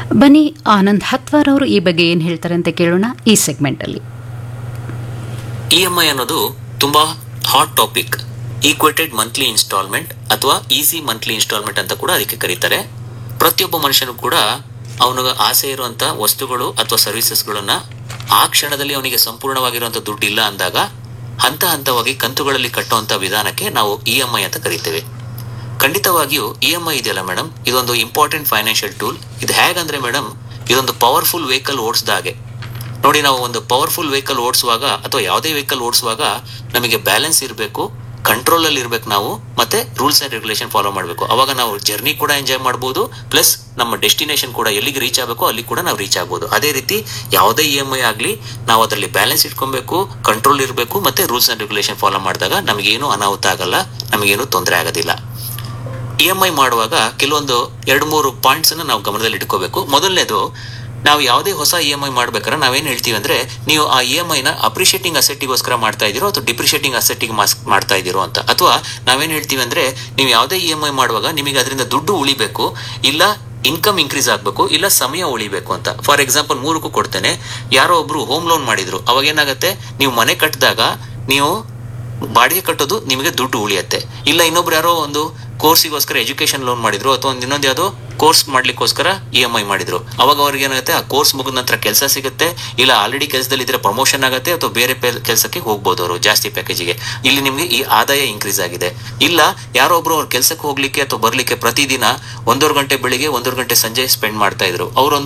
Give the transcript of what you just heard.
ಬನ್ನಿ ಆನಂದ್ ಹತ್ವಾರ್ ಅವರು ಈ ಬಗ್ಗೆ ಏನು ಹೇಳ್ತಾರೆ ಅಂತ ಕೇಳೋಣ ಈ ಸೆಗ್ಮೆಂಟಲ್ಲಿ ಇ ಎಂ ಐ ಅನ್ನೋದು ತುಂಬಾ hot topic equated monthly instalment ಅಥವಾ ಈಸಿ ಮಂತ್ಲಿ ಇನ್ಸ್ಟಾಲ್ಮೆಂಟ್ ಅಂತ ಕೂಡ ಅದಕ್ಕೆ ಕರೀತಾರೆ ಪ್ರತಿಯೊಬ್ಬ ಮನುಷ್ಯನು ಕೂಡ ಅವನಿಗೆ ಆಸೆ ಇರುವಂತ ವಸ್ತುಗಳು ಅಥವಾ ಸರ್ವಿಸಸ್ಗಳನ್ನ ಆ ಕ್ಷಣದಲ್ಲಿ ಅವನಿಗೆ ಸಂಪೂರ್ಣವಾಗಿರುವಂತ ದುಡ್ಡು ಇಲ್ಲ ಅಂದಾಗ ಹಂತ ಹಂತವಾಗಿ ಕಂತುಗಳಲ್ಲಿ ಕಟ್ಟುವಂತ ವಿಧಾನಕ್ಕೆ ನಾವು ಇ ಎಂ ಐ ಅಂತ ಕರಿತೇವೆ ಖಂಡಿತವಾಗಿಯೂ ಇ ಎಂ ಐ ಇದೆಯಲ್ಲ ಮೇಡಮ್ ಇದೊಂದು ಇಂಪಾರ್ಟೆಂಟ್ ಫೈನಾನ್ಷಿಯಲ್ ಟೂಲ್ ಇದು ಹೇಗಂದ್ರೆ ಮೇಡಮ್ ಇದೊಂದು ಪವರ್ಫುಲ್ ವೆಹಿಕಲ್ ಓಡಿಸಿದಾಗೆ ನೋಡಿ ನಾವು ಒಂದು ಪವರ್ಫುಲ್ ವೆಹಿಕಲ್ ಓಡಿಸುವಾಗ ಅಥವಾ ಯಾವುದೇ ವೆಹಿಕಲ್ ಓಡಿಸುವಾಗ ನಮಗೆ ಬ್ಯಾಲೆನ್ಸ್ ಇರಬೇಕು ಕಂಟ್ರೋಲ್ ಅಲ್ಲಿ ಇರ್ಬೇಕು ನಾವು ಮತ್ತೆ ರೂಲ್ಸ್ ಅಂಡ್ ರೆಗ್ಯುಲೇಷನ್ ಫಾಲೋ ಮಾಡಬೇಕು ಅವಾಗ ನಾವು ಜರ್ನಿ ಕೂಡ ಎಂಜಾಯ್ ಮಾಡಬಹುದು ಪ್ಲಸ್ ನಮ್ಮ ಡೆಸ್ಟಿನೇಷನ್ ಕೂಡ ಎಲ್ಲಿಗೆ ರೀಚ್ ಆಗಬೇಕು ಅಲ್ಲಿ ಕೂಡ ನಾವು ರೀಚ್ ಆಗ್ಬೋದು ಅದೇ ರೀತಿ ಯಾವುದೇ ಇ ಎಂ ಐ ಆಗಲಿ ನಾವು ಅದರಲ್ಲಿ ಬ್ಯಾಲೆನ್ಸ್ ಇಟ್ಕೊಬೇಕು ಕಂಟ್ರೋಲ್ ಇರಬೇಕು ಮತ್ತೆ ರೂಲ್ಸ್ ಅಂಡ್ ರೆಗ್ಯುಲೇಷನ್ ಫಾಲೋ ಮಾಡಿದಾಗ ನಮಗೇನು ಅನಾಹುತ ಆಗಲ್ಲ ನಮಗೇನು ತೊಂದರೆ ಆಗೋದಿಲ್ಲ ಇ ಎಂ ಐ ಮಾಡುವಾಗ ಕೆಲವೊಂದು ಎರಡು ಮೂರು ಪಾಯಿಂಟ್ಸ್ ಅನ್ನ ನಾವು ಗಮನದಲ್ಲಿ ಇಟ್ಕೋಬೇಕು ಮೊದಲನೇದು ನಾವು ಯಾವುದೇ ಹೊಸ ಇ ಎಂ ಐ ಮಾಡ್ಬೇಕಾದ್ರೆ ನಾವೇನ್ ಹೇಳ್ತೀವಿ ಅಂದ್ರೆ ನೀವು ಆ ಇ ಎಂ ಐನ ಅಪ್ರಿಷಿಯೇಟಿಂಗ್ ಅಸೆಟ್ಟಿಗೋಸ್ಕರ ಮಾಡ್ತಾ ಇದ್ದೀರೋ ಅಥವಾ ಡಿಪ್ರಿಷಿಯೇಟಿಂಗ್ ಅಸೆಟ್ಟಿಗೆ ಮಾಡ್ತಾ ಇದ್ದೀರೋ ಅಂತ ಅಥವಾ ನಾವೇನ್ ಹೇಳ್ತೀವಿ ಅಂದ್ರೆ ನೀವು ಯಾವುದೇ ಇ ಎಂ ಐ ಮಾಡುವಾಗ ನಿಮಗೆ ಅದರಿಂದ ದುಡ್ಡು ಉಳಿಬೇಕು ಇಲ್ಲ ಇನ್ಕಮ್ ಇನ್ಕ್ರೀಸ್ ಆಗಬೇಕು ಇಲ್ಲ ಸಮಯ ಉಳಿಬೇಕು ಅಂತ ಫಾರ್ ಎಕ್ಸಾಂಪಲ್ ಮೂರಕ್ಕೂ ಕೊಡ್ತೇನೆ ಯಾರೋ ಒಬ್ರು ಹೋಮ್ ಲೋನ್ ಮಾಡಿದ್ರು ಅವಾಗ ಏನಾಗುತ್ತೆ ನೀವು ಮನೆ ಕಟ್ಟಿದಾಗ ನೀವು ಬಾಡಿಗೆ ಕಟ್ಟೋದು ನಿಮಗೆ ದುಡ್ಡು ಉಳಿಯುತ್ತೆ ಇಲ್ಲ ಇನ್ನೊಬ್ರು ಯಾರೋ ಒಂದು ಕೋರ್ಸಿಗೋಸ್ಕರ ಎಜುಕೇಶನ್ ಲೋನ್ ಮಾಡಿದ್ರು ಅಥವಾ ಒಂದು ಇನ್ನೊಂದು ಯಾವುದೋ ಕೋರ್ಸ್ ಮಾಡ್ಲಿಕ್ಕೋಸ್ಕರ ಇ ಎಂ ಐ ಮಾಡಿದ್ರು ಅವಾಗ ಅವ್ರಿಗೆ ಏನಾಗುತ್ತೆ ಆ ಕೋರ್ಸ್ ಮುಗಿದ ನಂತರ ಕೆಲಸ ಸಿಗುತ್ತೆ ಇಲ್ಲ ಆಲ್ರೆಡಿ ಕೆಲಸದಲ್ಲಿ ಇದ್ರೆ ಪ್ರಮೋಷನ್ ಆಗುತ್ತೆ ಅಥವಾ ಬೇರೆ ಕೆಲಸಕ್ಕೆ ಹೋಗ್ಬೋದು ಅವರು ಜಾಸ್ತಿ ಪ್ಯಾಕೇಜಿಗೆ ಇಲ್ಲಿ ನಿಮಗೆ ಈ ಆದಾಯ ಇನ್ಕ್ರೀಸ್ ಆಗಿದೆ ಇಲ್ಲ ಯಾರೋ ಒಬ್ರು ಅವ್ರ ಕೆಲಸಕ್ಕೆ ಹೋಗ್ಲಿಕ್ಕೆ ಅಥವಾ ಬರ್ಲಿಕ್ಕೆ ಪ್ರತಿದಿನ ಒಂದೂವರೆ ಗಂಟೆ ಬೆಳಿಗ್ಗೆ ಒಂದೂವರೆ ಗಂಟೆ ಸಂಜೆ ಸ್ಪೆಂಡ್ ಮಾಡ್ತಾ ಇದ್ರು ಅವರೊಂದು